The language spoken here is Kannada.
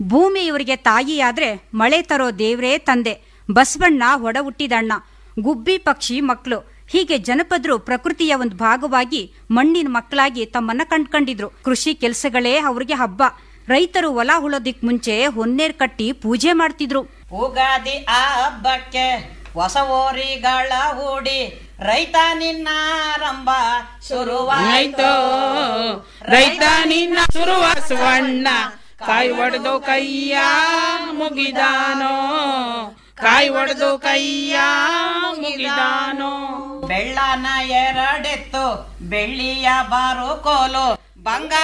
ಭೂಮಿ ಇವರಿಗೆ ತಾಯಿಯಾದ್ರೆ ಮಳೆ ತರೋ ದೇವ್ರೇ ತಂದೆ ಬಸವಣ್ಣ ಒಡ ಹುಟ್ಟಿದಣ್ಣ ಗುಬ್ಬಿ ಪಕ್ಷಿ ಮಕ್ಕಳು ಹೀಗೆ ಜನಪದರು ಪ್ರಕೃತಿಯ ಒಂದು ಭಾಗವಾಗಿ ಮಣ್ಣಿನ ಮಕ್ಕಳಾಗಿ ತಮ್ಮನ್ನ ಕಂಡ್ಕೊಂಡಿದ್ರು ಕೃಷಿ ಕೆಲಸಗಳೇ ಅವ್ರಿಗೆ ಹಬ್ಬ ರೈತರು ಹೊಲ ಉಳೋದಿಕ್ ಮುಂಚೆ ಹೊನ್ನೇರ್ ಕಟ್ಟಿ ಪೂಜೆ ಮಾಡ್ತಿದ್ರು ಉಗಾದಿ ಆ ಹಬ್ಬಕ್ಕೆ ಹೊಸ ಓರಿಗಳ ಹೂಡಿ ರೈತ ನಿನ್ನ ಆರಂಭ ಶುರುವಾಯ್ತು ರೈತ ನಿನ್ನ ಶುರುವ ಸುವಣ್ಣ ಕಾಯಿ ಒಡೆದು ಕೈಯ ಮುಗಿದಾನೋ ಕಾಯಿ ಒಡೆದು ಕೈಯ ಮುಗಿದಾನೋ ಬೆಳ್ಳನ ಎರಡೆತ್ತು ಬೆಳ್ಳಿಯ ಬಾರು ಕೋಲು ಬಂಗಾರ